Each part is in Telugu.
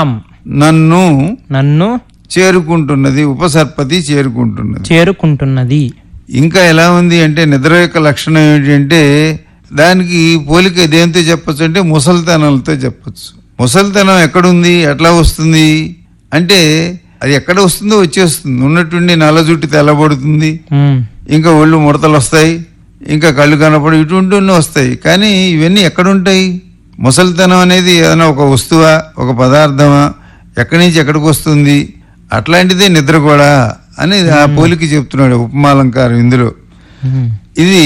మాం నన్ను నన్ను చేరుకుంటున్నది ఉపసర్పతి చేరుకుంటున్నది చేరుకుంటున్నది ఇంకా ఎలా ఉంది అంటే నిద్ర యొక్క లక్షణం ఏంటంటే దానికి పోలిక దేంతో చెప్పొచ్చు అంటే ముసలితనంతో చెప్పొచ్చు ముసలితనం ఎక్కడుంది ఎట్లా వస్తుంది అంటే అది ఎక్కడ వస్తుందో వచ్చేస్తుంది ఉన్నట్టుండి నల్ల జుట్టు తెల్లబడుతుంది ఉమ్, ఇంకా ఒళ్ళు ముడతలు వస్తాయి ఇంకా కళ్ళు కనపడి ఇటువంటివన్నీ వస్తాయి కానీ ఇవన్నీ ఎక్కడుంటాయి ముసలితనం అనేది ఏదైనా ఒక వస్తువా ఒక పదార్థమా ఎక్కడి నుంచి ఎక్కడికి వస్తుంది అట్లాంటిదే నిద్ర కూడా అని ఆ పోలికి చెప్తున్నాడు ఉపమాలంకారం ఇందులో ఉమ్. ఇది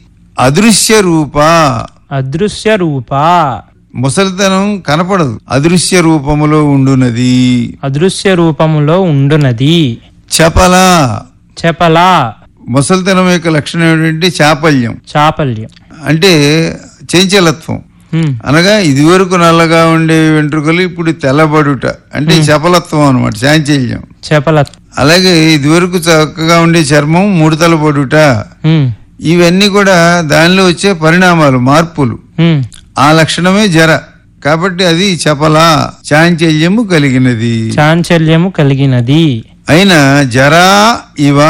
అదృశ్య రూప అదృశ్య రూప ముసలితనం కనపడదు అదృశ్య రూపములో ఉండునది అదృశ్య రూపములో ఉండునది చపల చెపల ముసలితనం యొక్క లక్షణం ఏంటంటే చాపల్యం చాపల్యం అంటే చంచలత్వం ఉమ్, అనగా ఇదివరకు నల్లగా ఉండే వెంట్రుకలు ఇప్పుడు తెల్లబడుట అంటే చపలత్వం అనమాట చాంచల్యం చెపల అలాగే ఇదివరకు చక్కగా ఉండే చర్మం ముడతలు పడుట ఉమ్, ఇవన్నీ కూడా దానిలో వచ్చే పరిణామాలు మార్పులు ఉమ్, ఆ లక్షణమే జర కాబట్టి అది చపల చాంచల్యము కలిగినది చాంచల్యము కలిగినది అయినా జరా ఇవ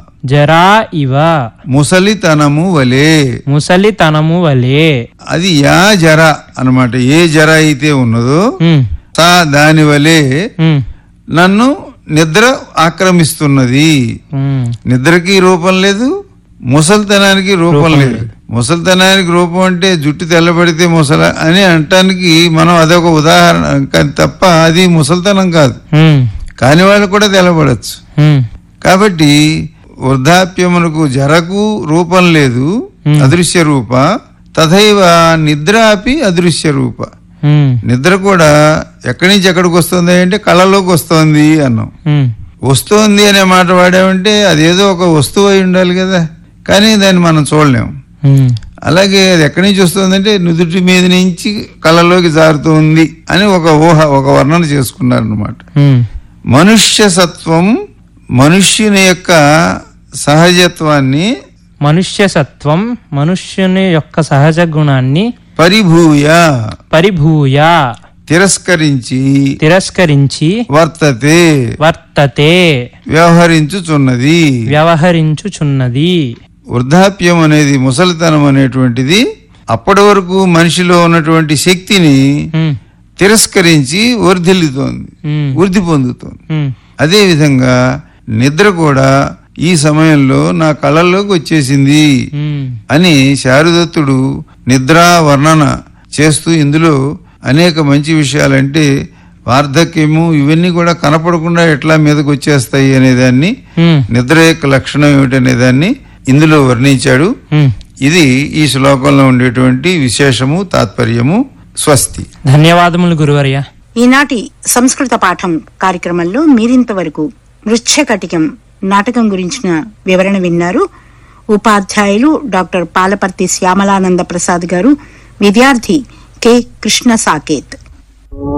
జరా ఇవ ముసలితనము వలే ముసలితనము వలె అది యా జర అన్నమాట ఏ జర అయితే ఉన్నదో ఉమ్, తా దాని వలే ఉమ్, నన్ను నిద్ర ఆక్రమిస్తున్నది ఉమ్, నిద్రకి రూపం లేదు ముసలితనానికి రూపం లేదు ముసలితనానికి రూపం అంటే జుట్టు తెల్లబడితే ముసల అని అంటానికి మనం అదొక ఉదాహరణ కానీ తప్ప అది ముసలితనం కాదు ఉమ్, కాని వాళ్ళు కూడా తెల్లబడచ్చు ఉమ్, కాబట్టి వృద్ధాప్యమునకు జరకు రూపం లేదు అదృశ్య రూప తథైవ నిద్ర అపి అదృశ్య రూప ఉమ్, నిద్ర కూడా ఎక్కడి నుంచి ఎక్కడికి వస్తుంది అంటే కళ్ళలోకి వస్తుంది అన్నాం ఉమ్, వస్తోంది అనే మాట వాడామంటే అదేదో ఒక వస్తువు అయి ఉండాలి కదా కానీ దాన్ని మనం చూడలేం ఉమ్, అలాగే అది ఎక్కడి నుంచి వస్తుందంటే నుదుటి మీద నుంచి కళ్ళలోకి జారుతుంది అని ఒక ఊహ ఒక వర్ణన చేసుకున్నారనమాట ఉమ్, మనుష్య సత్వం మనుష్యుని యొక్క సహజత్వాన్ని మనుష్య సత్వం మనుష్యుని యొక్క సహజ గుణాన్ని పరిభూయ పరిభూయ తిరస్కరించి తిరస్కరించి వర్తతే వర్తతే వ్యవహరించుచున్నది వ్యవహరించుచున్నది వృద్ధాప్యం అనేది ముసలితనం అనేటువంటిది అప్పటి వరకు మనిషిలో ఉన్నటువంటి శక్తిని ఉమ్, తిరస్కరించి వర్ధిల్లుతోంది ఉమ్, వృద్ధి పొందుతోంది ఉమ్, అదేవిధంగా నిద్ర కూడా ఈ సమయంలో నా కళల్లోకి వచ్చేసింది ఉమ్, అని శారదత్తుడు నిద్రా వర్ణన చేస్తూ ఇందులో అనేక మంచి విషయాలంటే వార్ధక్యము ఇవన్నీ కూడా కనపడకుండా ఎట్లా మీదకి వచ్చేస్తాయి అనేదాన్ని ఉమ్, నిద్ర యొక్క లక్షణం ఏమిటనే దాన్ని ఇందులో వర్ణించాడు ఉమ్. ఇది ఈ శ్లోకంలో ఉండేటువంటి విశేషము తాత్పర్యము స్వస్తి ధన్యవాదములు గురువర్య ఈనాటి సంస్కృత పాఠం కార్యక్రమంలో మీరింతవరకు మృచ్ఛకటికం నాటకం గురించిన వివరణ విన్నారు ఉపాధ్యాయులు డాక్టర్ పాలపర్తి శ్యామలానంద ప్రసాద్ గారు విద్యార్థి కె కృష్ణ సాకేత్